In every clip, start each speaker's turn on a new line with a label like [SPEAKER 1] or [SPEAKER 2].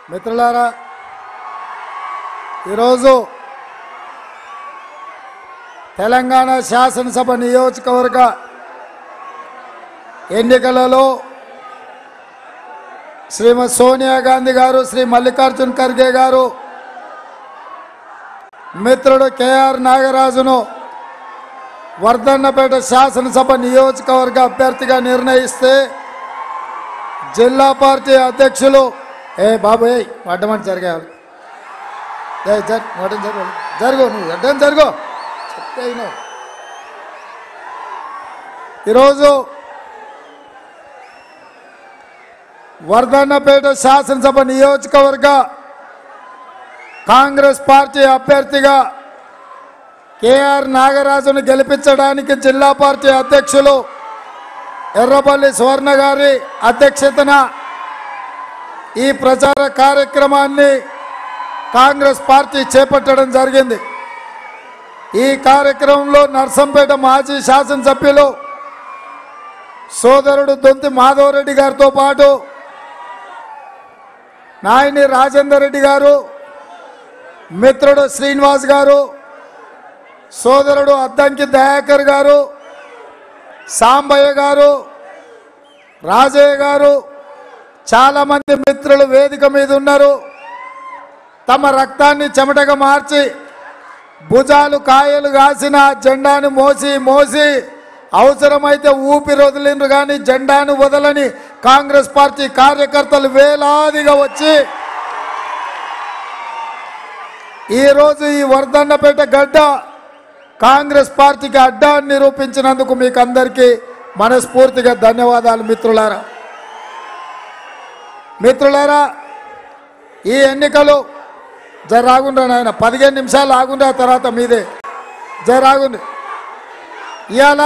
[SPEAKER 1] మిత్రులారా ఈరోజు తెలంగాణ శాసనసభ నియోజకవర్గ ఎన్నికలలో శ్రీమతి సోనియా గాంధీ గారు శ్రీ మల్లికార్జున్ ఖర్గే గారు మిత్రుడు కేఆర్ నాగరాజును వర్ధన్నపేట శాసనసభ నియోజకవర్గ అభ్యర్థిగా నిర్ణయిస్తే జిల్లా పార్టీ అధ్యక్షులు ఏ బాబు ఏ అడ్డమంట జరిగారు ఏ జర్ అడ్డం జరుగు జరుగు నువ్వు అడ్డం జరుగు చెప్తే విను. ఈరోజు వర్ధన్నపేట శాసనసభ నియోజకవర్గ కాంగ్రెస్ పార్టీ అభ్యర్థిగా కేఆర్ నాగరాజును గెలిపించడానికి జిల్లా పార్టీ అధ్యక్షులు ఎర్రబల్లి సువర్ణ గారి అధ్యక్షతన ఈ ప్రచార కార్యక్రమాన్ని కాంగ్రెస్ పార్టీ చేపట్టడం జరిగింది ఈ కార్యక్రమంలో నర్సంపేట మాజీ శాసనసభ్యులు సోదరుడు దొంతి మాధవరెడ్డి గారితో పాటు నాయని రాజేందర్ రెడ్డి గారు మిత్రుడు శ్రీనివాస్ గారు సోదరుడు అద్దంకి దయాకర్ గారు సాంబయ్య గారు రాజయ్య గారు చాలామంది మిత్రులు వేదిక మీద ఉన్నారు తమ రక్తాన్ని చెమటగా మార్చి భుజాలు కాయలు కాసిన జెండాను మోసి మోసి అవసరమైతే ఊపిరి వదిలిండ్రు కానీ జెండాను వదలని కాంగ్రెస్ పార్టీ కార్యకర్తలు వేలాదిగా వచ్చి ఈరోజు ఈ వర్ధన్నపేట గడ్డ కాంగ్రెస్ పార్టీకి అడ్డా అని నిరూపించినందుకు మీకు అందరికీ మనస్ఫూర్తిగా ధన్యవాదాలు మిత్రులారా మిత్రులారా ఈ ఎన్నికలు జర రాగుండ్రా నాయన పదిహేను నిమిషాలు ఆగుండ్రా తర్వాత మీదే జర రాగుండ్రి ఇవాళ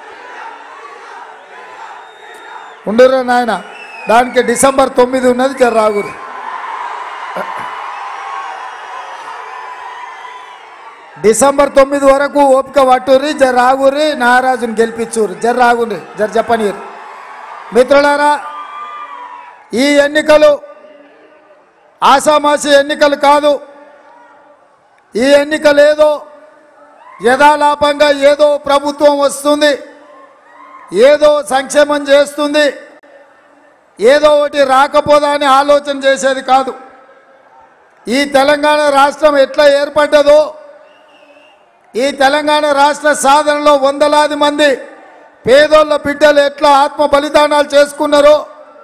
[SPEAKER 1] ఉండురా నాయన దానికి డిసెంబర్ తొమ్మిది ఉన్నది జర రాగురు డిసెంబర్ తొమ్మిది వరకు ఓపిక పట్టుర్రి జర రాగుర్రి నారాజుని గెలిపించుర్రి జర రాగుండ్రి జర చెప్పనీరు మిత్రులారా ఈ ఎన్నికలు ఆషామాషి ఎన్నికలు కాదు ఈ ఎన్నికలు ఏదో యథాలాపంగా ఏదో ప్రభుత్వం వస్తుంది ఏదో సంక్షేమం చేస్తుంది ఏదో ఒకటి రాకపోదా అని ఆలోచన చేసేది కాదు ఈ తెలంగాణ రాష్ట్రం ఎట్లా ఏర్పడ్డదో ఈ తెలంగాణ రాష్ట్ర సాధనలో వందలాది మంది పేదోళ్ళ బిడ్డలు ఎట్లా ఆత్మ బలిదానాలు చేసుకున్నారో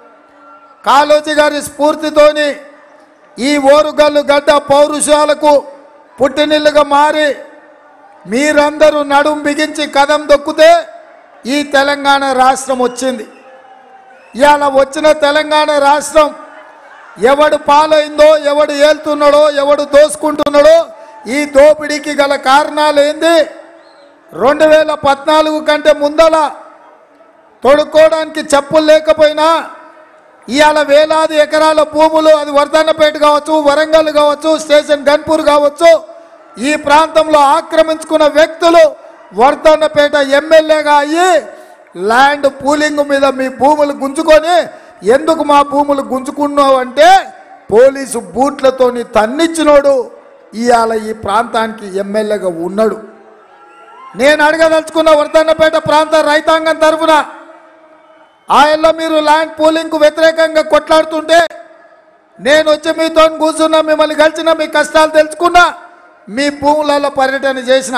[SPEAKER 1] కాళోజీ గారి స్ఫూర్తితోని ఈ ఓరుగల్లు గడ్డ పౌరుషాలకు పుట్టినిల్లుగా మారి మీరందరూ నడుం బిగించి కదం దొక్కితే ఈ తెలంగాణ రాష్ట్రం వచ్చింది ఇవాళ వచ్చిన తెలంగాణ రాష్ట్రం ఎవడు పాలైందో ఎవడు ఏళ్తున్నాడో ఎవడు దోసుకుంటున్నాడో ఈ దోపిడీకి గల కారణాలు ఏంది రెండు వేల పద్నాలుగు కంటే ముందల తొడుక్కోవడానికి చెప్పులు లేకపోయినా ఇవాళ వేలాది ఎకరాల భూములు అది వర్ధన్నపేట కావచ్చు వరంగల్ కావచ్చు స్టేషన్ గన్పూర్ కావచ్చు ఈ ప్రాంతంలో ఆక్రమించుకున్న వ్యక్తులు వర్ధన్నపేట ఎమ్మెల్యేగా అయ్యి ల్యాండ్ పూలింగ్ మీద మీ భూములు గుంజుకొని ఎందుకు మా భూములు గుంజుకున్నావు అంటే పోలీసు బూట్లతోని తన్నిచ్చినోడు ఇవాళ ఈ ప్రాంతానికి ఎమ్మెల్యేగా ఉన్నాడు నేను అడగదలుచుకున్న వర్ధన్నపేట ప్రాంత రైతాంగం తరఫున ఆయనలో మీరు ల్యాండ్ పూలింగ్కు వ్యతిరేకంగా కొట్లాడుతుంటే నేను వచ్చి మీతో కూర్చున్నా మిమ్మల్ని కలిసిన మీ కష్టాలు తెలుసుకున్నా మీ భూములలో పర్యటన చేసిన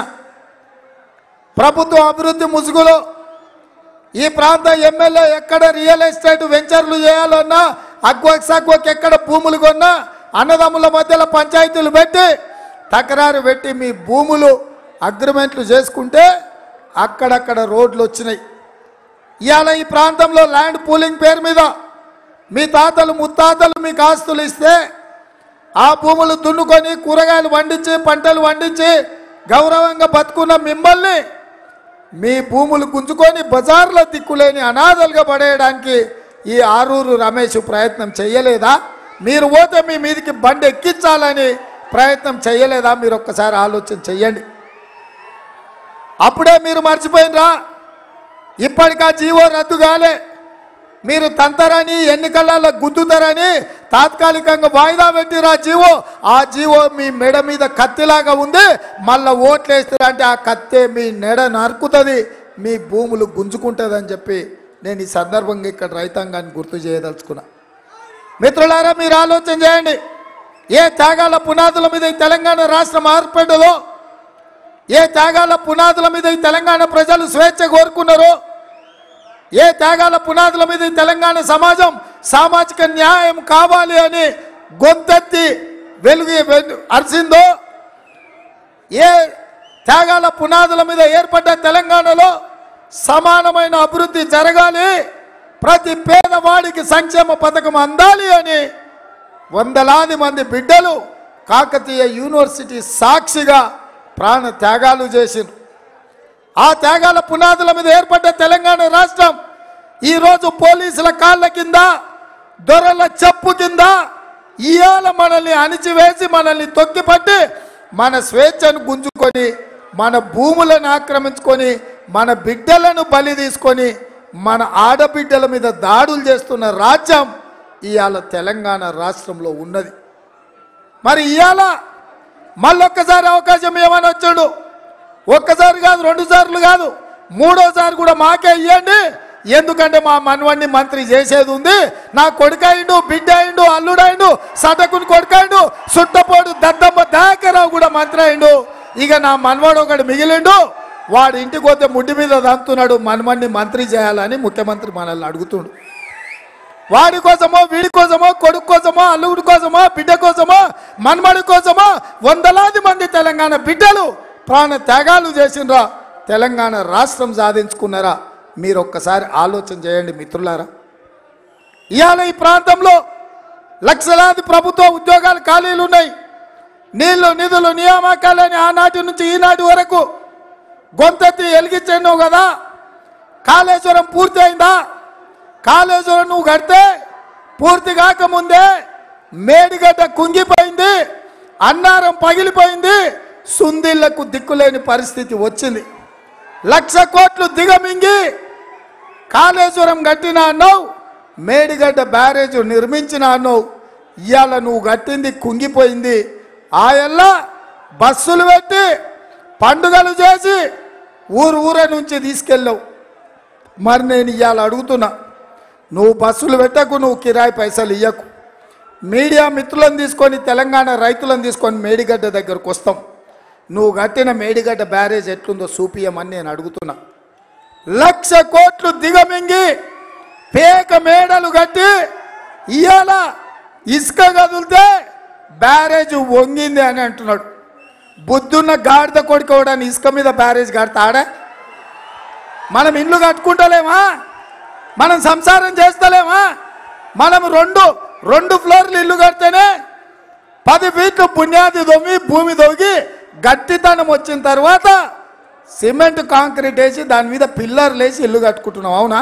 [SPEAKER 1] ప్రభుత్వ అభివృద్ధి ముసుగులో ఈ ప్రాంత ఎమ్మెల్యే ఎక్కడ రియల్ ఎస్టేట్ వెంచర్లు చేయాలన్నా అగ్వక్ సగ్వక్ ఎక్కడ భూములు కొన్నా అన్నదమ్ముల మధ్యలో పంచాయతీలు పెట్టి తకరారు పెట్టి మీ భూములు అగ్రిమెంట్లు చేసుకుంటే అక్కడక్కడ రోడ్లు వచ్చినాయి ఇవాళ ఈ ప్రాంతంలో ల్యాండ్ పూలింగ్ పేరు మీద మీ తాతలు ముత్తాతలు మీకు ఆస్తులు ఇస్తే ఆ భూములు దున్నుకొని కూరగాయలు పండించి పంటలు పండించి గౌరవంగా బతుకున్న మిమ్మల్ని మీ భూములు గుంజుకొని బజార్లో దిక్కులేని అనాథలుగా పడేయడానికి ఈ ఆరూరు రమేష్ ప్రయత్నం చేయలేదా మీరు పోతే మీ మీదకి బండి ఎక్కించాలని ప్రయత్నం చేయలేదా మీరు ఒక్కసారి ఆలోచన చెయ్యండి అప్పుడే మీరు మర్చిపోయినరా ఇప్పటికా జీవో రద్దు కాలే మీరు తంతరని ఎన్నికలలో గుద్దుతారని తాత్కాలికంగా వాయిదా పెట్టిరు ఆ జీవో ఆ జీవో మీ మెడ మీద కత్తిలాగా ఉంది మళ్ళీ ఓట్లేస్తారంటే ఆ కత్తే మీ నెడ నరుకుతుంది మీ భూములు గుంజుకుంటుందని చెప్పి నేను ఈ సందర్భంగా ఇక్కడ రైతాంగాన్ని గుర్తు చేయదలుచుకున్నా మిత్రులారా మీరు ఆలోచన చేయండి ఏ త్యాగాల పునాదుల మీద ఈ తెలంగాణ రాష్ట్రం ఏర్పడ్డదో ఏ త్యాగాల పునాదుల మీద ఈ తెలంగాణ ప్రజలు స్వేచ్ఛ కోరుకున్నారో ఏ త్యాగాల పునాదుల మీద ఈ తెలంగాణ సమాజం సామాజిక న్యాయం కావాలి అని గొంతెత్తి వెలుగు వెలు- అరిసిందో ఏ త్యాగాల పునాదుల మీద ఏర్పడ్డ తెలంగాణలో సమానమైన అభివృద్ధి జరగాలి ప్రతి పేదవాడికి సంక్షేమ పథకం అందాలి అని వందలాది మంది బిడ్డలు కాకతీయ యూనివర్సిటీ సాక్షిగా ప్రాణ త్యాగాలు చేసిండ్రు ఆ త్యాగాల పునాదుల మీద ఏర్పడ్డ తెలంగాణ రాష్ట్రం ఈరోజు పోలీసుల కాళ్ళ కింద దొరల చెప్పు కింద ఇవాళ మనల్ని అణిచివేసి మనల్ని తొక్కిపట్టి మన స్వేచ్ఛను గుంజుకొని మన భూములను ఆక్రమించుకొని మన బిడ్డలను బలి తీసుకొని మన ఆడబిడ్డల మీద దాడులు చేస్తున్న రాజ్యం ఇవాళ తెలంగాణ రాష్ట్రంలో ఉన్నది మరి ఇవాళ మళ్ళొక్కసారి అవకాశం ఏమని వచ్చాడు ఒక్కసారి కాదు రెండు సార్లు కాదు మూడోసారి కూడా మాకే ఇవ్వండి ఎందుకంటే మా మనవణ్ణి మంత్రి చేసేది ఉంది నా కొడుకయిండు బిడ్డ అయిండు అల్లుడైండు సటకుని కొడుకైండు సుట్టపోడు దద్దమ్మ దయాకరావు కూడా మంత్రి అయిండు ఇక నా మనవాడు ఒకడు మిగిలిండు వాడు ఇంటికి పోతే ముడ్డి మీద దంతున్నాడు మనవణ్ణి మంత్రి చేయాలని ముఖ్యమంత్రి మనల్ని అడుగుతుండు వాడి కోసమో వీడి కోసమో కొడుకు కోసమో అల్లుడి కోసమో బిడ్డ కోసమో మన్మడి కోసమో వందలాది మంది తెలంగాణ బిడ్డలు ప్రాణ త్యాగాలు చేసిండ్రా తెలంగాణ రాష్ట్రం సాధించుకున్నారా మీరు ఒక్కసారి ఆలోచన చేయండి మిత్రులారా ఇవాళ ఈ ప్రాంతంలో లక్షలాది ప్రభుత్వ ఉద్యోగాలు ఖాళీలు ఉన్నాయి నీళ్లు నిధులు నియామకాలని ఆనాటి నుంచి ఈనాటి వరకు గొంతెత్తి ఎలిగించాను కదా కాళేశ్వరం పూర్తి అయిందా కాళేశ్వరం నువ్వు కడితే పూర్తి కాకముందే మేడిగడ్డ కుంగిపోయింది అన్నారం పగిలిపోయింది సుందిళ్లకు దిక్కులేని పరిస్థితి వచ్చింది లక్ష కోట్లు దిగమింగి కాళేశ్వరం కట్టిన అన్నావు మేడిగడ్డ బ్యారేజ్ నిర్మించిన అన్నావు ఇవాళ నువ్వు కట్టింది కుంగిపోయింది ఆయల్ల బస్సులు పెట్టి పండుగలు చేసి ఊరు ఊర నుంచి తీసుకెళ్ళావు మరి నేను ఇవాళ అడుగుతున్నా నువ్వు బస్సులు పెట్టకు నువ్వు కిరాయి పైసలు ఇయ్యకు మీడియా మిత్రులను తీసుకొని తెలంగాణ రైతులను తీసుకొని మేడిగడ్డ దగ్గరకు వస్తాం నువ్వు కట్టిన మేడిగడ్డ బ్యారేజ్ ఎట్లుందో చూపియమని నేను అడుగుతున్నా లక్ష కోట్లు దిగమింగి పేక మేడలు కట్టి ఇవాళ ఇసుక కదిలితే బ్యారేజ్ వంగింది అని అంటున్నాడు బుద్ధున్న గాడిద కొడుకోవడానికి ఇసుక మీద బ్యారేజ్ కడతాడా మనం ఇల్లు కట్టుకుంటలేమా మనం సంసారం చేస్తలేమా మనం రెండు రెండు ఫ్లోర్లు ఇల్లు కడితేనే పది ఫీట్లు పుణ్యాది దొమ్మి భూమి దొంగి గట్టితనం వచ్చిన తర్వాత సిమెంట్ కాంక్రీట్ వేసి దాని మీద పిల్లర్లు వేసి ఇల్లు కట్టుకుంటున్నాం అవునా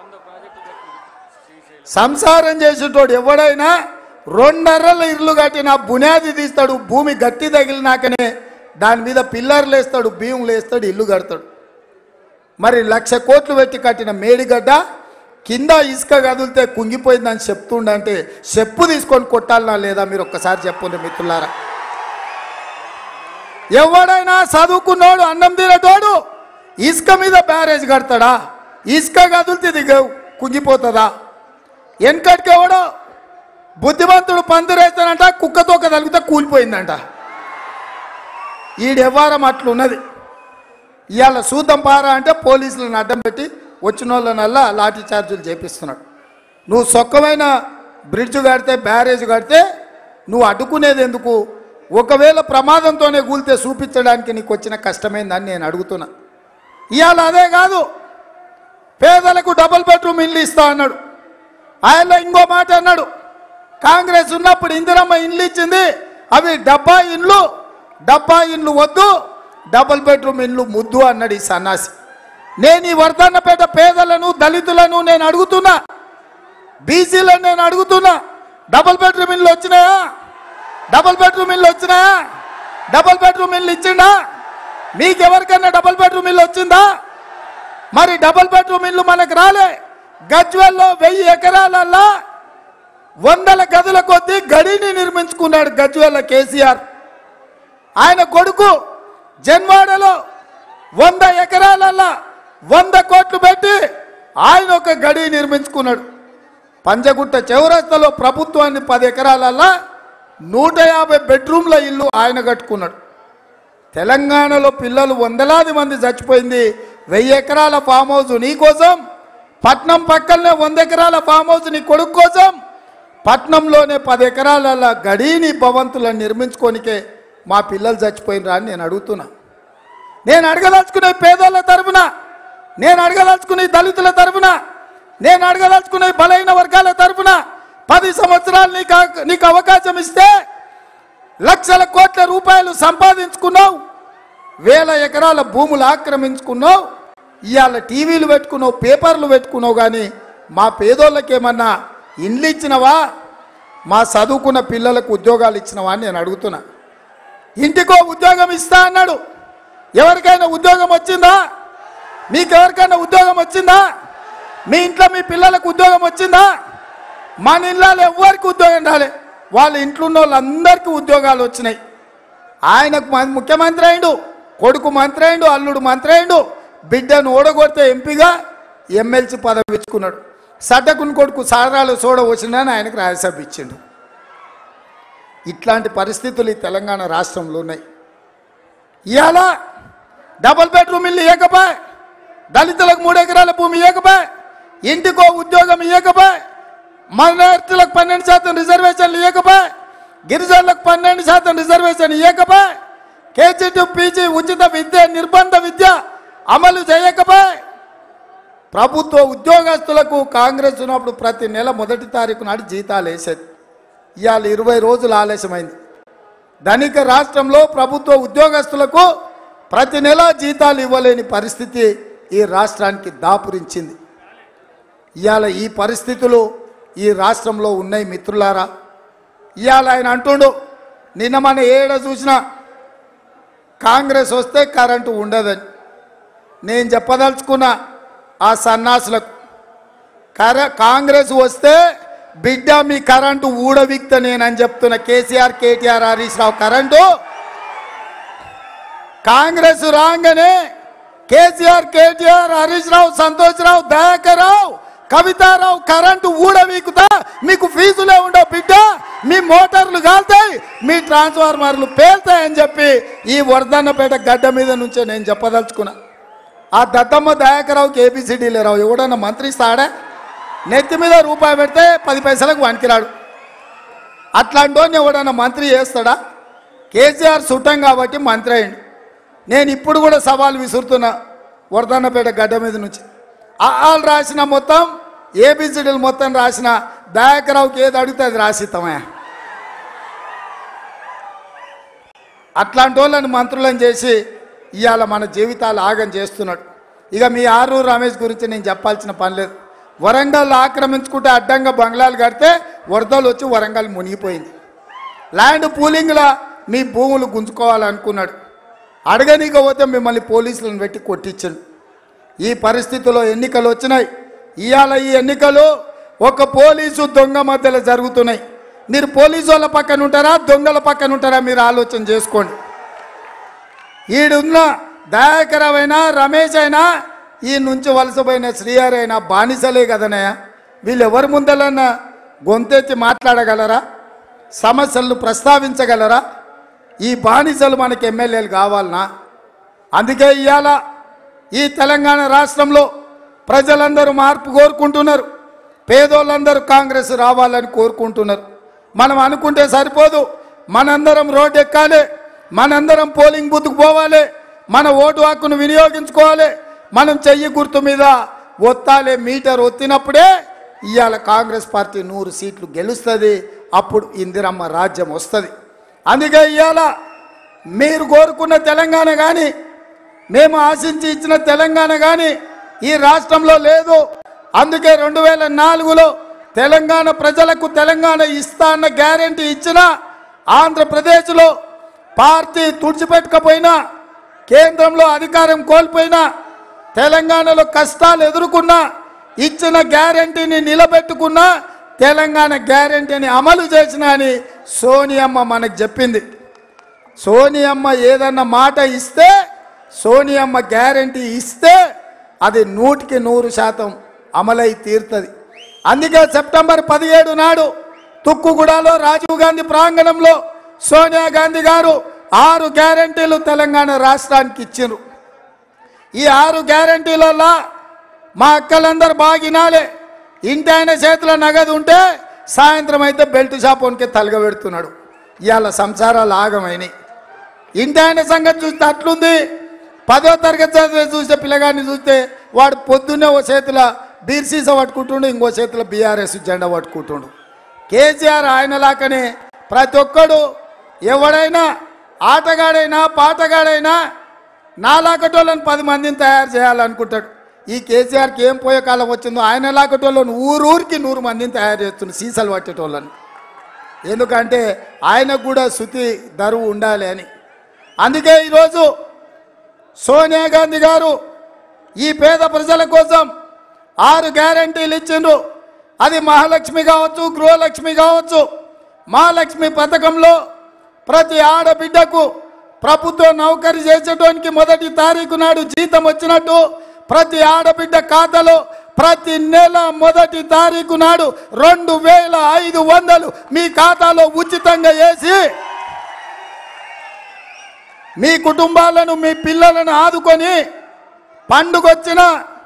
[SPEAKER 1] సంసారం చేసేటోడు ఎవడైనా రెండర్రల ఇల్లు కట్టిన బునాది తీస్తాడు భూమి గట్టి తగిలినాకనే దాని మీద పిల్లర్లు వేస్తాడు భీములు వేస్తాడు ఇల్లు కడతాడు మరి లక్ష కోట్లు పెట్టి కట్టిన మేడిగడ్డ కింద ఇసుక కదిలితే కుంగిపోయిందని చెప్తుండంటే చెప్పు తీసుకొని కొట్టాలనా లేదా మీరు ఒక్కసారి చెప్పండి మిత్రులారా ఎవడైనా చదువుకున్నోడు అన్నం తినేటోడు ఇసుక మీద బ్యారేజ్ కడతాడా ఇసుక కదిలితే దిగ కుంగిపోతుందా వెనకటికి ఎవడో బుద్ధిమంతుడు పందిరేస్తానంట కుక్కతో తలిగితే కూలిపోయిందంట ఈడెవ్వారం అట్లున్నది ఇవాళ చూద్దాం పారా అంటే పోలీసులను అడ్డం పెట్టి వచ్చిన వాళ్ళనల్లా లాఠీ చార్జీలు చేపిస్తున్నాడు నువ్వు సొక్కమైన బ్రిడ్జ్ కడితే బ్యారేజ్ కడితే నువ్వు అడ్డుకునేది ఎందుకు ఒకవేళ ప్రమాదంతోనే కూలితే చూపించడానికి నీకు వచ్చిన కష్టమైందని నేను అడుగుతున్నా ఇవాళ అదే కాదు పేదలకు డబుల్ బెడ్రూమ్ ఇల్లు ఇస్తా అన్నాడు ఆయన ఇంకో మాట అన్నాడు కాంగ్రెస్ ఉన్నప్పుడు ఇందిరమ్మ ఇండ్లు ఇచ్చింది అవి డబ్బా ఇండ్లు డబ్బా ఇండ్లు వద్దు డబుల్ బెడ్రూమ్ ఇండ్లు ముద్దు అన్నాడు ఈ సన్నాసి నేను ఈ వర్ధన్నపేట పేదలను దళితులను నేను అడుగుతున్నా బీసీలను నేను అడుగుతున్నా డబుల్ బెడ్రూమ్ ఇల్లు వచ్చినాయా డబుల్ బెడ్రూమ్ ఇల్లు వచ్చినాయా డబుల్ బెడ్రూమ్ ఇల్లు ఇచ్చిండా మీకు ఎవరికైనా డబుల్ బెడ్రూమ్ ఇల్లు వచ్చిందా మరి డబుల్ బెడ్రూమ్ ఇల్లు మనకు రాలే గజ్వెల్లో వెయ్యి ఎకరాలల్లా వందల గదుల కొద్దీ గడిని నిర్మించుకున్నాడు గజ్వెల్ల కేసీఆర్ ఆయన కొడుకు జన్వాడలో వంద ఎకరాలల్లా వంద కోట్లు పెట్టి ఆయన ఒక గడి నిర్మించుకున్నాడు పంజగుట్ట చౌరస్తలో ప్రభుత్వాన్ని పది ఎకరాలల్లా నూట యాభై బెడ్రూమ్ల ఇల్లు ఆయన కట్టుకున్నాడు తెలంగాణలో పిల్లలు వందలాది మంది చచ్చిపోయింది వెయ్యి ఎకరాల ఫామ్ హౌస్ నీ కోసం పట్నం పక్కనే వంద ఎకరాల ఫామ్ హౌస్ నీ కొడుకు కోసం పట్నంలోనే పది ఎకరాల గడీని భవంతులను నిర్మించుకోనికే మా పిల్లలు చచ్చిపోయినరా అని నేను అడుగుతున్నా నేను అడగదలుచుకునే పేదోళ్ళ తరపున నేను అడగదలుచుకునే దళితుల తరపున నేను అడగదలుచుకునే బలైన వర్గాల తరపున పది సంవత్సరాలు నీకు అవ- నీకు అవకాశం ఇస్తే లక్షల కోట్ల రూపాయలు సంపాదించుకున్నావు వేల ఎకరాల భూములు ఆక్రమించుకున్నావు ఇవాళ టీవీలు పెట్టుకున్నావు పేపర్లు పెట్టుకున్నావు కానీ మా పేదోళ్ళకి ఏమన్నా ఇండ్లు ఇచ్చినవా మా చదువుకున్న పిల్లలకు ఉద్యోగాలు ఇచ్చినవా అని నేను అడుగుతున్నా ఇంటికో ఉద్యోగం ఇస్తా అన్నాడు ఎవరికైనా ఉద్యోగం వచ్చిందా మీకు ఎవరికైనా ఉద్యోగం వచ్చిందా మీ ఇంట్లో మీ పిల్లలకు ఉద్యోగం వచ్చిందా మన ఇళ్ళలో ఎవరికి ఉద్యోగం రాలే వాళ్ళ ఇంట్లో ఉన్న వాళ్ళందరికీ ఉద్యోగాలు వచ్చినాయి ఆయనకు మ- ముఖ్యమంత్రి అయిండు కొడుకు మంత్రి అయిండు అల్లుడు మంత్రి అయిండు బిడ్డను ఓడగొడితే ఎంపీగా ఎమ్మెల్సీ పదవి ఇచ్చుకున్నాడు సడ్డకుని కొడుకు సారాలు సోడ వచ్చిందని ఆయనకు రాజ్యసభ ఇచ్చిండు ఇట్లాంటి పరిస్థితులు ఈ తెలంగాణ రాష్ట్రంలో ఉన్నాయి ఇవాళ డబుల్ బెడ్రూమ్ ఇల్లు ఇవ్వకపోయి దళితులకు మూడు ఎకరాల భూమి ఇవ్వకపోయి ఇంటికో ఉద్యోగం ఇవ్వకపోయి మైనార్టీలకు పన్నెండు శాతం రిజర్వేషన్లు ఇవ్వకపోయి గిరిజనులకు పన్నెండు శాతం రిజర్వేషన్ ఇవ్వకపోయి కేజీ టు పీజీ ఉచిత విద్య నిర్బంధ విద్య అమలు చేయకపోయి ప్రభుత్వ ఉద్యోగస్తులకు కాంగ్రెస్ ఉన్నప్పుడు ప్రతి నెల మొదటి తారీఖు నాడు జీతాలు వేసేది ఇవాళ ఇరవై రోజులు ఆలస్యమైంది ధనిక రాష్ట్రంలో ప్రభుత్వ ఉద్యోగస్తులకు ప్రతి నెల జీతాలు ఇవ్వలేని పరిస్థితి ఈ రాష్ట్రానికి దాపురించింది ఇవాళ ఈ పరిస్థితులు ఈ రాష్ట్రంలో ఉన్నాయి మిత్రులారా ఇవాళ ఆయన అంటుండు నిన్న మన ఏడ చూసినా కాంగ్రెస్ వస్తే కరెంటు ఉండదని నేను చెప్పదలుచుకున్న ఆ సన్నాసులకు కర కాంగ్రెస్ వస్తే బిడ్డ మీ కరెంటు ఊడవిక్త నేనని చెప్తున్న కేసీఆర్ కేటీఆర్ హరీష్ రావు కరెంటు కాంగ్రెస్ రాగానే కేసీఆర్ కేటీఆర్ హరీష్ రావు సంతోష్ రావు దయాకర్ రావు కవితారావు కరెంటు ఊడవీకుతా మీకు ఫీజులే ఉండవు బిడ్డ మీ మోటార్లు కాలుతాయి మీ ట్రాన్స్ఫార్మర్లు పేల్తాయని చెప్పి ఈ వరదన్నపేట గడ్డ మీద నుంచే నేను చెప్పదలుచుకున్నా ఆ దత్తమ్మ దయాకరావుకి ఏబిసిడీలు రావు ఎవడన్నా మంత్రి ఇస్తాడా నెత్తి మీద రూపాయి పెడితే పది పైసలకు వణికిరాడు అట్లాంటి వాడిని ఎవడన్నా మంత్రి చేస్తాడా కేసీఆర్ చుట్టం కాబట్టి మంత్రి అయిండు నేను ఇప్పుడు కూడా సవాల్ విసురుతున్నా వరదన్నపేట గడ్డ మీద నుంచి ఆల్ రాసిన మొత్తం ఏబిసిడీలు మొత్తం రాసిన దయాకరావుకి ఏది అడిగితే అది రాసిస్తామయ్యా అట్లాంటి వాళ్ళని మంత్రులను చేసి ఇవాళ మన జీవితాలు ఆగం చేస్తున్నాడు ఇక మీ ఆరూరు రమేష్ గురించి నేను చెప్పాల్సిన పని లేదు వరంగల్ ఆక్రమించుకుంటే అడ్డంగా బంగ్లాలు కడితే వరదలు వచ్చి వరంగల్ మునిగిపోయింది ల్యాండ్ పూలింగ్లా మీ భూములు గుంజుకోవాలనుకున్నాడు అడగనీక పోతే మిమ్మల్ని పోలీసులను పెట్టి కొట్టించండు ఈ పరిస్థితిలో ఎన్నికలు వచ్చినాయి ఇవాళ ఈ ఎన్నికలు ఒక పోలీసు దొంగ మధ్యలో జరుగుతున్నాయి మీరు పోలీసు వాళ్ళ పక్కన ఉంటారా దొంగల పక్కన ఉంటారా మీరు ఆలోచన చేసుకోండి ఈడున్న దయాకరమైనా రమేష్ అయినా ఈ నుంచి వలసపోయిన శ్రీహరి అయినా బానిసలే కదనయ్య వీళ్ళు ఎవరి ముందలన్నా గొంతెత్తి మాట్లాడగలరా సమస్యలను ప్రస్తావించగలరా ఈ బానిసలు మనకి ఎమ్మెల్యేలు కావాలనా అందుకే ఇవాళ ఈ తెలంగాణ రాష్ట్రంలో ప్రజలందరూ మార్పు కోరుకుంటున్నారు పేదోళ్ళందరూ కాంగ్రెస్ రావాలని కోరుకుంటున్నారు మనం అనుకుంటే సరిపోదు మనందరం రోడ్డు ఎక్కాలి మనందరం పోలింగ్ బూత్కు పోవాలి మన ఓటు హక్కును వినియోగించుకోవాలి మనం చెయ్యి గుర్తు మీద ఒత్తాలే మీటర్ ఒత్తినప్పుడే ఇవాళ కాంగ్రెస్ పార్టీ నూరు సీట్లు గెలుస్తుంది అప్పుడు ఇందిరమ్మ రాజ్యం వస్తుంది అందుకే ఇవాళ మీరు కోరుకున్న తెలంగాణ కానీ మేము ఆశించి ఇచ్చిన తెలంగాణ కానీ ఈ రాష్ట్రంలో లేదు అందుకే రెండు వేల నాలుగులో తెలంగాణ ప్రజలకు తెలంగాణ ఇస్తా అన్న గ్యారంటీ ఇచ్చిన ఆంధ్రప్రదేశ్లో పార్టీ తుడిచిపెట్టకపోయినా కేంద్రంలో అధికారం కోల్పోయినా తెలంగాణలో కష్టాలు ఎదుర్కొన్నా ఇచ్చిన గ్యారంటీని నిలబెట్టుకున్నా తెలంగాణ గ్యారంటీని అమలు చేసిన అని సోనియమ్మ మనకు చెప్పింది సోనియమ్మ ఏదన్నా మాట ఇస్తే సోనియమ్మ గ్యారంటీ ఇస్తే అది నూటికి నూరు శాతం అమలై తీరుతుంది అందుకే సెప్టెంబర్ పదిహేడు నాడు తుక్కుగూడలో రాజీవ్ గాంధీ ప్రాంగణంలో సోనియా గాంధీ గారు ఆరు గ్యారంటీలు తెలంగాణ రాష్ట్రానికి ఇచ్చిండ్రు ఈ ఆరు గ్యారంటీలలో మా అక్కలందరూ బాగా వినాలి ఇంటి ఆయన చేతిలో నగదు ఉంటే సాయంత్రం అయితే బెల్ట్ షాప్ వనికి తలగబెడుతున్నాడు ఇవాళ సంసారాలు ఆగమైనాయి ఇంటి ఆయన సంగతి చూస్తే అట్లుంది పదో తరగతి చదివే చూస్తే పిల్లగాడిని చూస్తే వాడు పొద్దున్నే ఓ చేతిలో బీర్ సీసా పట్టుకుంటుండు ఇంకో చేతిలో బీఆర్ఎస్ జెండా పట్టుకుంటుండు కేసీఆర్ ఆయనలాకనే ప్రతి ఒక్కడు ఎవడైనా ఆటగాడైనా పాటగాడైనా నాలాకటోళ్ళని పది మందిని తయారు చేయాలనుకుంటాడు ఈ కేసీఆర్కి ఏం పోయే కాలం వచ్చిందో ఆయన లాకటోళ్ళని ఊరూరికి నూరు మందిని తయారు చేస్తుంది సీసాలు పట్టేటోళ్ళని ఎందుకంటే ఆయనకు కూడా శృతి ధరువు ఉండాలి అని అందుకే ఈరోజు సోనియా గాంధీ గారు ఈ పేద ప్రజల కోసం ఆరు గ్యారంటీలు ఇచ్చిండ్రు అది మహాలక్ష్మి కావచ్చు గృహలక్ష్మి కావచ్చు మహాలక్ష్మి పథకంలో ప్రతి ఆడబిడ్డకు ప్రభుత్వ నౌకరీ చేసేటోనికి మొదటి తారీఖు నాడు జీతం వచ్చినట్టు ప్రతి ఆడబిడ్డ ఖాతాలో ప్రతి నెల మొదటి తారీఖు నాడు రెండు వేల ఐదు వందలు మీ ఖాతాలో ఉచితంగా వేసి మీ కుటుంబాలను మీ పిల్లలను ఆదుకొని పండుగ వచ్చినా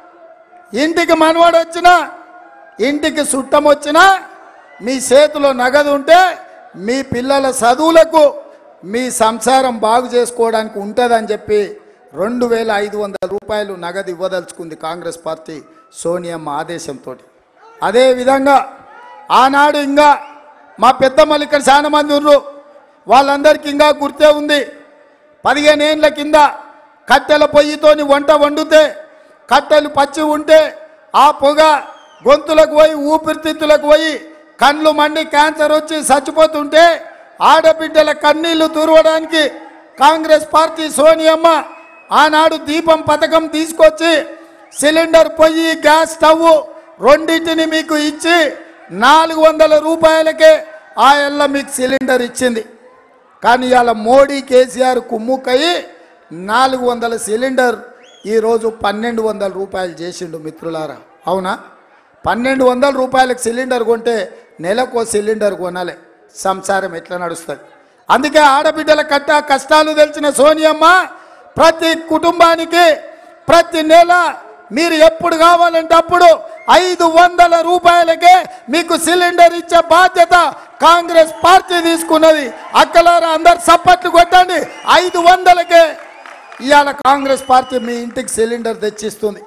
[SPEAKER 1] ఇంటికి మనవాడు వచ్చినా ఇంటికి చుట్టం వచ్చినా మీ చేతిలో నగదు ఉంటే మీ పిల్లల చదువులకు మీ సంసారం బాగు చేసుకోవడానికి ఉంటుందని చెప్పి రెండు వేల ఐదు వందల రూపాయలు నగదు ఇవ్వదలుచుకుంది కాంగ్రెస్ పార్టీ సోనియమ్మ ఆదేశంతో అదేవిధంగా ఆనాడు ఇంకా మా పెద్దమ్మలు ఇక్కడ చాలా మంది ఉన్నారు వాళ్ళందరికీ ఇంకా గుర్తే ఉంది పదిహేను ఏండ్ల కింద కట్టెల పొయ్యితోని వంట వండితే కట్టెలు పచ్చి ఉంటే ఆ పొగ గొంతులకు పోయి ఊపిరితిత్తులకు పోయి కండ్లు మండి క్యాన్సర్ వచ్చి చచ్చిపోతుంటే ఆడబిడ్డల కన్నీళ్లు తురవడానికి కాంగ్రెస్ పార్టీ సోనియమ్మ ఆనాడు దీపం పథకం తీసుకొచ్చి సిలిండర్ పొయ్యి గ్యాస్ స్టవ్ రెండింటిని మీకు ఇచ్చి నాలుగు వందల రూపాయలకే ఆ ఎల్ల మీకు సిలిండర్ ఇచ్చింది కానీ ఇవాళ మోడీ కేసీఆర్ కుమ్ముకయి నాలుగు వందల సిలిండర్ ఈరోజు పన్నెండు వందల రూపాయలు చేసిండు మిత్రులారా అవునా పన్నెండు వందల రూపాయలకు సిలిండర్ కొంటే నెలకు ఓ సిలిండర్ కొనాలి సంసారం ఎట్లా నడుస్తుంది అందుకే ఆడబిడ్డల కట్ట కష్టాలు తెలిసిన సోనియమ్మ ప్రతి కుటుంబానికి ప్రతి నెల మీరు ఎప్పుడు కావాలంటే అప్పుడు ఐదు వందల రూపాయలకే మీకు సిలిండర్ ఇచ్చే బాధ్యత కాంగ్రెస్ పార్టీ తీసుకున్నది అక్కలారా అందరు సప్పట్లు కొట్టండి ఐదు వందలకే ఇవాళ కాంగ్రెస్ పార్టీ మీ ఇంటికి సిలిండర్ తెచ్చిస్తుంది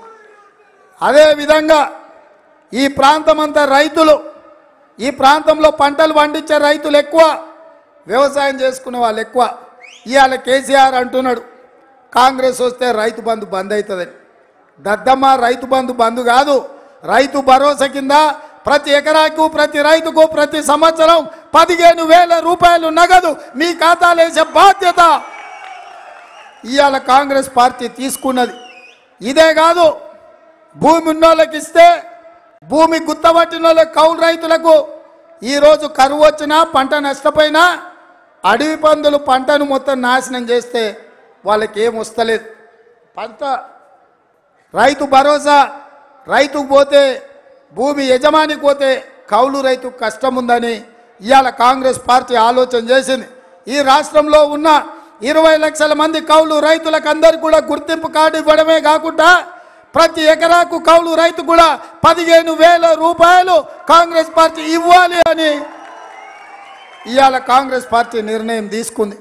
[SPEAKER 1] అదేవిధంగా ఈ ప్రాంతం అంతా రైతులు ఈ ప్రాంతంలో పంటలు పండించే రైతులు ఎక్కువ వ్యవసాయం చేసుకునే వాళ్ళు ఎక్కువ ఇవాళ కేసీఆర్ అంటున్నాడు కాంగ్రెస్ వస్తే రైతు బంధు బంద్ అవుతుందని దద్దమ్మ రైతు బంధు బంధు కాదు రైతు భరోసా కింద ప్రతి ఎకరాకు ప్రతి రైతుకు ప్రతి సంవత్సరం పదిహేను వేల రూపాయలు నగదు మీ ఖాతాలో వేసే బాధ్యత ఇవాళ కాంగ్రెస్ పార్టీ తీసుకున్నది ఇదే కాదు భూమి ఉన్నోళ్ళకి ఇస్తే భూమి గుత్తబట్టిన వాళ్ళకి కౌలు రైతులకు ఈరోజు కరువు వచ్చినా పంట నష్టపోయినా అడవి పందులు పంటను మొత్తం నాశనం చేస్తే వాళ్ళకి ఏం వస్తలేదు పంట రైతు భరోసా రైతుకు పోతే భూమి యజమానికి పోతే కౌలు రైతు కష్టం ఉందని ఇవాళ కాంగ్రెస్ పార్టీ ఆలోచన చేసింది ఈ రాష్ట్రంలో ఉన్న ఇరవై లక్షల మంది కౌలు రైతులకు అందరికీ కూడా గుర్తింపు కార్డు ఇవ్వడమే కాకుండా ప్రతి ఎకరాకు కౌలు రైతు కూడా పదిహేను వేల రూపాయలు కాంగ్రెస్ పార్టీ ఇవ్వాలి అని ఇవాళ కాంగ్రెస్ పార్టీ నిర్ణయం తీసుకుంది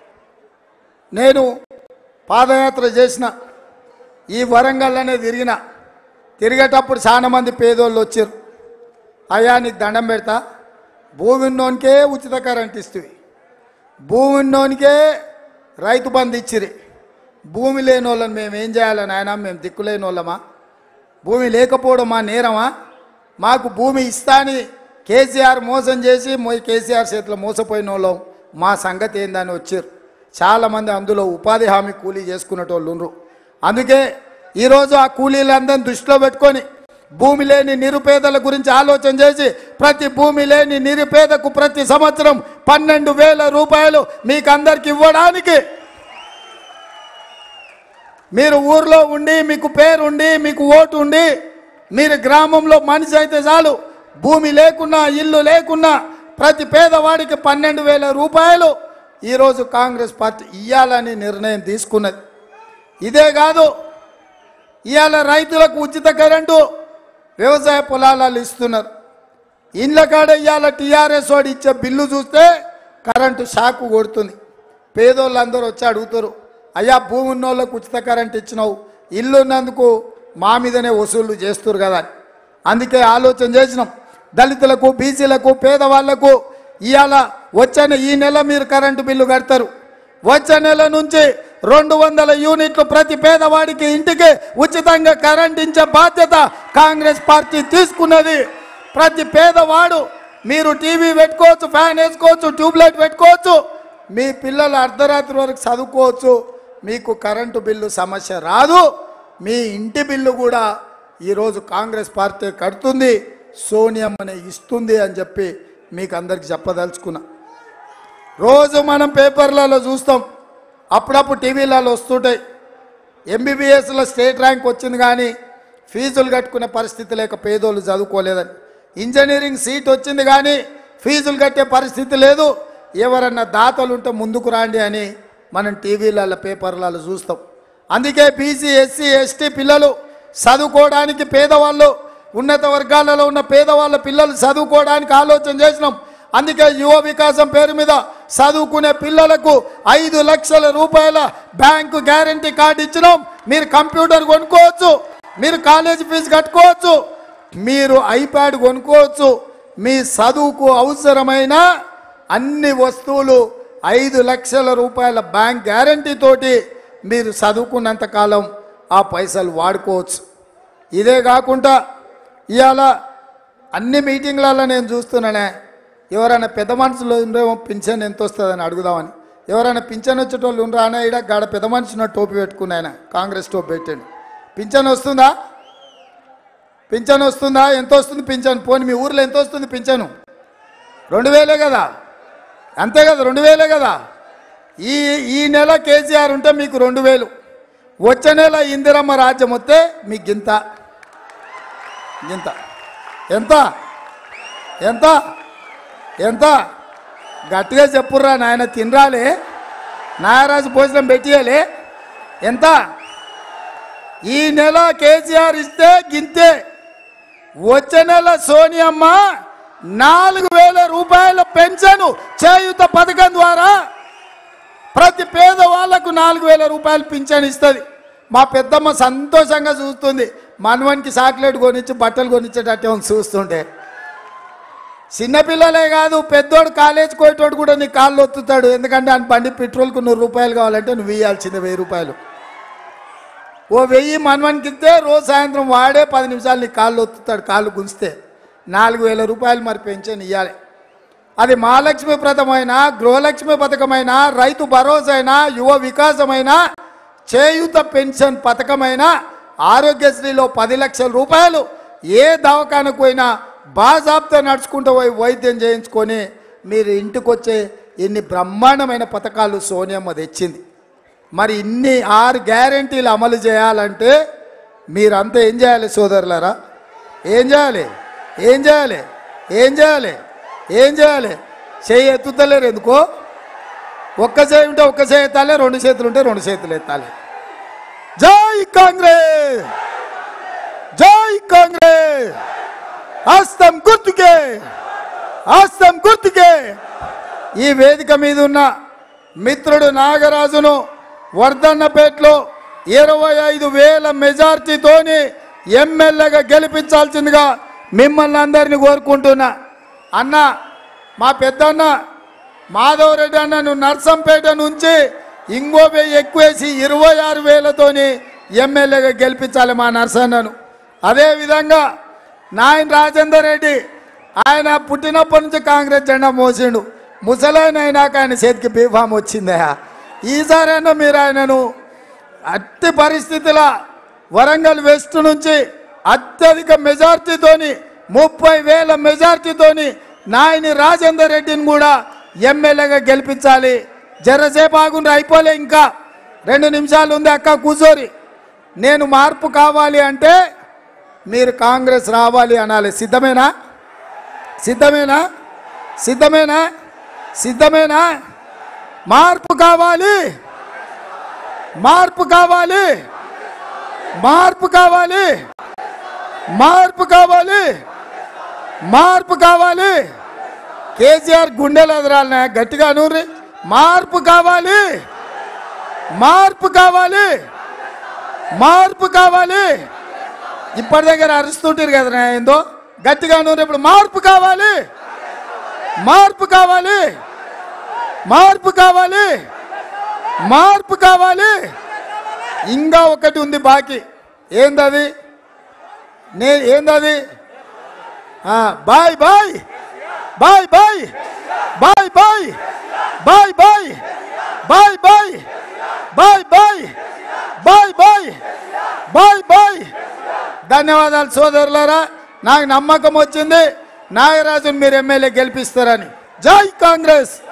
[SPEAKER 1] నేను పాదయాత్ర చేసిన ఈ వరంగల్లోనే తిరిగిన తిరిగేటప్పుడు చాలా మంది పేదోళ్ళు వచ్చారు అయ్యా నీకు దండం పెడతా భూమి ఉన్నోనికే ఉచిత కరెంట్ ఇస్తుంది భూమి ఉన్నోనికే రైతు బంధు ఇచ్చిరి భూమి లేని వాళ్ళని మేము ఏం చేయాలని ఆయన మేము దిక్కులేని వాళ్ళమా భూమి లేకపోవడం మా నేరమా మాకు భూమి ఇస్తాని కేసీఆర్ మోసం చేసి మో కేసీఆర్ చేతిలో మోసపోయిన వాళ్ళం మా సంగతి ఏందని వచ్చారు చాలామంది అందులో ఉపాధి హామీ కూలీ చేసుకునేటోళ్ళు ఉన్నారు అందుకే ఈరోజు ఆ కూలీలందరిని దృష్టిలో పెట్టుకొని భూమి లేని నిరుపేదల గురించి ఆలోచన చేసి ప్రతి భూమి లేని నిరుపేదకు ప్రతి సంవత్సరం పన్నెండు వేల రూపాయలు మీకు అందరికి ఇవ్వడానికి మీరు ఊర్లో ఉండి మీకు పేరు ఉండి మీకు ఓటు ఉండి మీరు గ్రామంలో మనిషి అయితే చాలు భూమి లేకున్నా ఇల్లు లేకున్నా ప్రతి పేదవాడికి పన్నెండు వేల రూపాయలు ఈరోజు కాంగ్రెస్ పార్టీ ఇవ్వాలని నిర్ణయం తీసుకున్నది ఇదే కాదు ఇవాళ రైతులకు ఉచిత కరెంటు వ్యవసాయ పొలాలు ఇస్తున్నారు ఇండ్ల కాడ ఇవాళ టీఆర్ఎస్ వాడు ఇచ్చే బిల్లు చూస్తే కరెంటు షాకు కొడుతుంది పేదోళ్ళందరూ వచ్చి అడుగుతారు అయ్యా భూమి ఉన్న వాళ్ళకు ఉచిత కరెంట్ ఇచ్చినావు ఇల్లు ఉన్నందుకు మా మీదనే వసూళ్లు చేస్తారు కదా అని. అందుకే ఆలోచన చేసినాం దళితులకు బీసీలకు పేదవాళ్లకు ఇవాళ వచ్చే ఈ నెల మీరు కరెంటు బిల్లు కడతారు వచ్చే నెల నుంచి రెండు వందల యూనిట్లు ప్రతి పేదవాడికి ఇంటికి ఉచితంగా కరెంట్ ఇచ్చే బాధ్యత కాంగ్రెస్ పార్టీ తీసుకున్నది ప్రతి పేదవాడు మీరు టీవీ పెట్టుకోవచ్చు ఫ్యాన్ వేసుకోవచ్చు ట్యూబ్లైట్ పెట్టుకోవచ్చు మీ పిల్లలు అర్ధరాత్రి వరకు చదువుకోవచ్చు మీకు కరెంటు బిల్లు సమస్య రాదు మీ ఇంటి బిల్లు కూడా ఈరోజు కాంగ్రెస్ పార్టీ కడుతుంది సోనియమ్మని ఇస్తుంది అని చెప్పి మీకు అందరికి చెప్పదలుచుకున్నా రోజు మనం పేపర్లలో చూస్తాం అప్పుడప్పుడు టీవీలలో వస్తుంటాయి ఎంబీబీఎస్లో స్టేట్ ర్యాంక్ వచ్చింది కానీ ఫీజులు కట్టుకునే పరిస్థితి లేక పేదోళ్ళు చదువుకోలేదని ఇంజనీరింగ్ సీట్ వచ్చింది కానీ ఫీజులు కట్టే పరిస్థితి లేదు ఎవరన్నా దాతలు ఉంటే ముందుకు రాండి అని మనం టీవీలలో పేపర్లలో చూస్తాం అందుకే బీసీ ఎస్సీ ఎస్టీ పిల్లలు చదువుకోవడానికి పేదవాళ్ళు ఉన్నత వర్గాలలో ఉన్న పేదవాళ్ళ పిల్లలు చదువుకోవడానికి ఆలోచన చేసినాం అందుకే యువ వికాసం పేరు మీద చదువుకునే పిల్లలకు ఐదు లక్షల రూపాయల బ్యాంకు గ్యారంటీ కార్డు ఇచ్చినాం మీరు కంప్యూటర్ కొనుక్కోవచ్చు మీరు కాలేజీ ఫీజు కట్టుకోవచ్చు మీరు ఐప్యాడ్ కొనుక్కోవచ్చు మీ చదువుకు అవసరమైన అన్ని వస్తువులు ఐదు లక్షల రూపాయల బ్యాంక్ గ్యారంటీ తోటి మీరు చదువుకున్నంత కాలం ఆ పైసలు వాడుకోవచ్చు ఇదే కాకుండా ఇవాళ అన్ని మీటింగ్లలో నేను చూస్తున్నానే ఎవరైనా పెద్ద మనుషులు ఉండేమో పింఛన్ ఎంత వస్తుందని అడుగుదామని ఎవరైనా పింఛన్ వచ్చేటోళ్ళు ఉండరా అన్న ఈడ గాడ పెద్ద మనిషిన టోపీ పెట్టుకుని ఆయన కాంగ్రెస్ టోపీ పెట్టండి పింఛన్ వస్తుందా పింఛన్ వస్తుందా ఎంత వస్తుంది పింఛన్ పోని మీ ఊర్లో ఎంత వస్తుంది పింఛను రెండు వేలే కదా అంతే కదా రెండు వేలే కదా ఈ ఈ నెల కేసీఆర్ ఉంటే మీకు రెండు వేలు వచ్చే నెల ఇందిరమ్మ రాజ్యం వస్తే మీకు గింత గింత ఎంత ఎంత ఎంత గట్టిగా చెప్పుర్రా నాయన తినరాలే నాయరాజు భోజనం పెట్టియాలి ఎంత ఈ నెల కేసీఆర్ ఇస్తే గింతే వచ్చే నెల సోనియమ్మ నాలుగు వేల రూపాయల పెన్షన్ చేయుత పథకం ద్వారా ప్రతి పేదవాళ్లకు నాలుగు వేల రూపాయలు పింఛన్ ఇస్తుంది మా పెద్దమ్మ సంతోషంగా చూస్తుంది మనవనికి చాక్లెట్ కొనిచ్చి బట్టలు కొనిచ్చేటట్టే ఉంది చూస్తుంటే చిన్నపిల్లలే కాదు పెద్దోడు కాలేజ్ పోయేటోడు కూడా నీ కాళ్ళు ఒత్తుతాడు ఎందుకంటే ఆయన బండి పెట్రోల్కు నూరు రూపాయలు కావాలంటే నువ్వు ఇవ్వాల్సిందే వెయ్యి రూపాయలు ఓ వెయ్యి మనవనికి ఇస్తే రోజు సాయంత్రం వాడే పది నిమిషాలు నీ కాళ్ళు ఒత్తుతాడు కాళ్ళు గుంజితే నాలుగు వేల రూపాయలు మరి పెన్షన్ ఇవ్వాలి అది మహాలక్ష్మి పథకమైన గృహలక్ష్మి పథకమైన రైతు భరోసా అయినా యువ వికాసమైన చేయూత పెన్షన్ పథకమైన ఆరోగ్యశ్రీలో పది లక్షల రూపాయలు ఏ దవాఖానకు పోయినా బాజాబ్తో నడుచుకుంటూ పోయి వైద్యం చేయించుకొని మీరు ఇంటికి వచ్చే ఎన్ని బ్రహ్మాండమైన పథకాలు సోనియమ్మ తెచ్చింది మరి ఇన్ని ఆరు గ్యారంటీలు అమలు చేయాలంటే మీరంతా ఏం చేయాలి సోదరులారా ఏం చేయాలి ఏం చేయాలి ఏం చేయాలి ఏం చేయాలి చేయి ఎత్తుతలేరు ఎందుకో ఒక్క చేయి ఉంటే ఒక్క చేయి ఎత్తాలి రెండు చేతులు ఉంటే రెండు చేతులు ఎత్తాలి జై కాంగ్రెస్ జై కాంగ్రెస్ హస్తం గుర్తుకే హస్తం గుర్తుకే ఈ వేదిక మీద ఉన్న మిత్రుడు నాగరాజును వర్ధన్నపేటలో ఇరవై ఐదు వేల మెజార్టీతోని ఎమ్మెల్యేగా గెలిపించాల్సిందిగా మిమ్మల్ని అందరినీ కోరుకుంటున్నా అన్న మా పెద్దన్న మాధవరెడ్డి అన్న నువ్వు నర్సంపేట నుంచి ఇంకో వెయ్యి ఎక్కువేసి ఇరవై ఆరు వేలతోని ఎమ్మెల్యేగా గెలిపించాలి మా నర్సన్నను అదేవిధంగా నాయన రాజేందర్ రెడ్డి ఆయన పుట్టినప్పటి నుంచి కాంగ్రెస్ జెండా మోసిండు ముసలాయన అయినాక ఆయన చేతికి బీఫామ్ వచ్చిందయా ఈసారైనా మీరు ఆయనను అట్టి పరిస్థితుల వరంగల్ వెస్ట్ నుంచి అత్యధిక మెజార్టీతోని ముప్పై వేల మెజార్టీతోని నాయని రాజేందర్ రెడ్డిని కూడా ఎమ్మెల్యేగా గెలిపించాలి జరసేపు ఆగుండ్రు అయిపోలే ఇంకా రెండు నిమిషాలు ఉంది అక్క కూర్చోరి నేను మార్పు కావాలి అంటే మీరు కాంగ్రెస్ రావాలి అనాలి సిద్ధమేనా సిద్ధమేనా సిద్ధమేనా సిద్ధమేనా మార్పు కావాలి మార్పు కావాలి మార్పు కావాలి మార్పు కావాలి మార్పు కావాలి కేసీఆర్ గుండెలు ఎదరాలనే గట్టిగా నూరి మార్పు కావాలి మార్పు కావాలి మార్పు కావాలి ఇప్పటి దగ్గర అరుస్తుంటారు కదా ఏందో గట్టిగా నూనె ఇప్పుడు మార్పు కావాలి మార్పు కావాలి మార్పు కావాలి మార్పు కావాలి ఇంకా ఒకటి ఉంది బాకీ ఏందది నే ఏందది ఆ, బాయ్ బాయ్ బాయ్ బాయ్ బాయ్ బాయ్ బాయ్ బాయ్ బాయ్ బాయ్ బాయ్ బాయ్ బాయ్ బాయ్ బాయ్ బాయ్ ధన్యవాదాలు సోదరులారా నాకు నమ్మకం వచ్చింది నాగరాజుని మీరు ఎమ్మెల్యే గెలిపిస్తారని జై కాంగ్రెస్